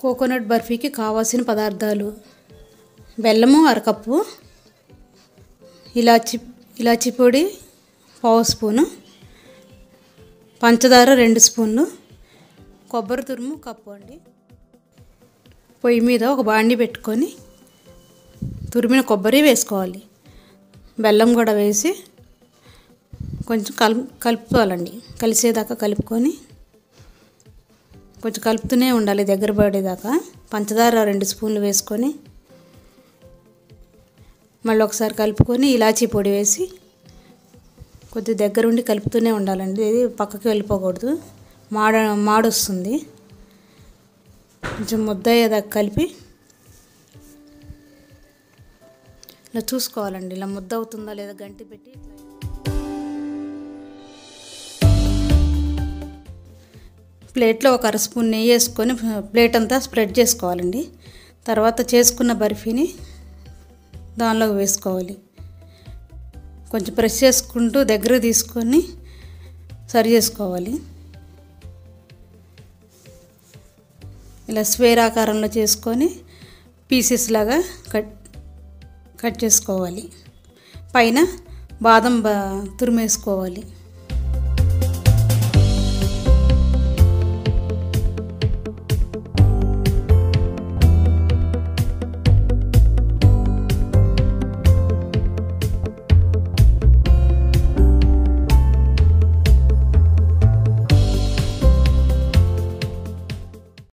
coconut బర్ఫీకి కావాల్సిన పదార్థాలు బెల్లము అరకప్పు ఇలాచి ఇలాచి పొడి పావు స్పూను పంచదార రెండు స్పూన్లు కొబ్బరి తురుము కప్పు అండి పొయ్యి మీద ఒక బాండి పెట్టుకొని తురిమిన కొబ్బరి వేసుకోవాలి బెల్లం కూడా వేసి కొంచెం కలు కలుపుకోవాలండి కలిసేదాకా కలుపుకొని కొంచెం కలుపుతూనే ఉండాలి దగ్గర పడేదాకా పంచదార రెండు స్పూన్లు వేసుకొని మళ్ళీ ఒకసారి కలుపుకొని ఇలాచీ పొడి వేసి కొద్దిగా దగ్గరుండి కలుపుతూనే ఉండాలండి ఇది పక్కకి వెళ్ళిపోకూడదు మాడ మాడొస్తుంది కొంచెం ముద్ద అయ్యేదాకా కలిపి ఇలా చూసుకోవాలండి ఇలా ముద్ద అవుతుందా లేదా గంటి పెట్టి ఇట్లా ప్లేట్లో ఒక అర స్పూన్ నెయ్యి వేసుకొని ప్లేట్ అంతా స్ప్రెడ్ చేసుకోవాలండి తర్వాత చేసుకున్న బర్ఫీని దానిలోకి వేసుకోవాలి కొంచెం ప్రెస్ చేసుకుంటూ దగ్గర తీసుకొని సరి చేసుకోవాలి ఇలా స్క్వేర్ ఆకారంలో చేసుకొని పీసెస్ లాగా కట్ కట్ చేసుకోవాలి పైన బాదం బా తురిమేసుకోవాలి